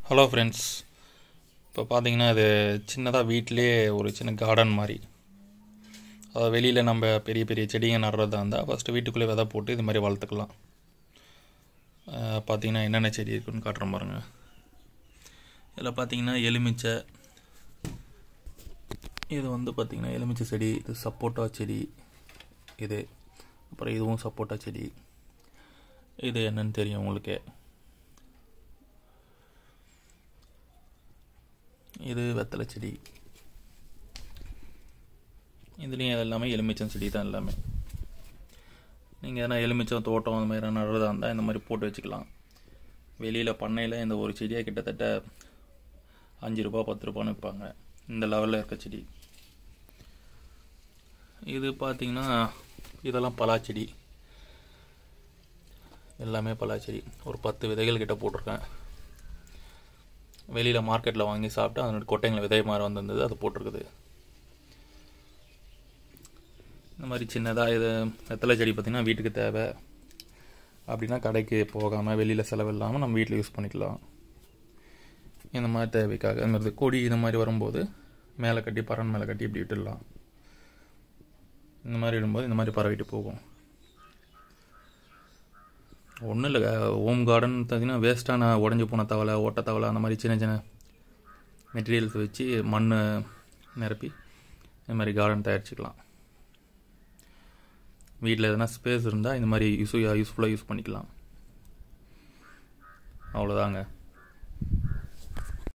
hello friends இப்போ பார்த்தீங்கன்னா இது சின்னதாக வீட்டிலே ஒரு சின்ன கார்டன் மாதிரி அதாவது வெளியில் நம்ம பெரிய பெரிய செடிங்க நடுறதா இருந்தால் ஃபஸ்ட்டு வீட்டுக்குள்ளே விதை போட்டு இது மாதிரி வளர்த்துக்கலாம் அஹ் பார்த்தீங்கன்னா என்னென்ன செடி இருக்குன்னு காட்டுறேன் பாருங்க இதில் பார்த்தீங்கன்னா எலுமிச்சை இது வந்து பார்த்திங்கன்னா எலுமிச்சை செடி இது சப்போட்டா செடி இது அப்புறம் இதுவும் சப்போட்டா செடி இது என்னன்னு தெரியும் உங்களுக்கே இது வெத்தலை செடி இதுலேயும் எல்லாமே எலுமிச்சம் செடி தான் எல்லாமே நீங்கள் எதனா எலுமிச்சம் தோட்டம் அந்த மாதிரி நடுறதா இருந்தால் இந்த மாதிரி போட்டு வச்சுக்கலாம் வெளியில் பண்ணையில் இந்த ஒரு செடியை கிட்டத்தட்ட அஞ்சு ரூபா பத்து ரூபான்னு விற்பாங்க இந்த லெவலில் இருக்க செடி இது பார்த்தீங்கன்னா இதெல்லாம் பலாச்செடி எல்லாமே பலாச்செடி ஒரு பத்து விதைகள் கிட்ட போட்டிருக்கேன் வெளியில் மார்க்கெட்டில் வாங்கி சாப்பிட்டு அதனோட கொட்டைங்களை விதை மாதிரி வந்திருந்தது அது போட்டிருக்குது இந்த மாதிரி சின்னதாக இது வெத்தலை செடி பார்த்திங்கன்னா வீட்டுக்கு தேவை அப்படின்னா கடைக்கு போகாமல் வெளியில் செலவு இல்லாமல் நம்ம வீட்டில் யூஸ் பண்ணிக்கலாம் இந்த மாதிரி தேவைக்காக இந்த மாதிரி கொடி இந்த மாதிரி வரும்போது மேலே கட்டி பறன் மேலே கட்டி இப்படி விட்டுடலாம் இந்த மாதிரி இடும்போது இந்த மாதிரி பரவிட்டு போகும் ஒன்றும் இல்லை ஹோம் கார்டன் பார்த்தீங்கன்னா வேஸ்ட்டான உடஞ்சி போன தவளை ஓட்ட தவளை அந்த மாதிரி சின்ன சின்ன மெட்டீரியல்ஸ் வச்சு மண் நிரப்பி இந்த மாதிரி கார்டன் தயாரிச்சுக்கலாம் வீட்டில் எதனா ஸ்பேஸ் இருந்தால் இந்த மாதிரி யூஸ் யூஸ்ஃபுல்லாக யூஸ் பண்ணிக்கலாம் அவ்வளோதாங்க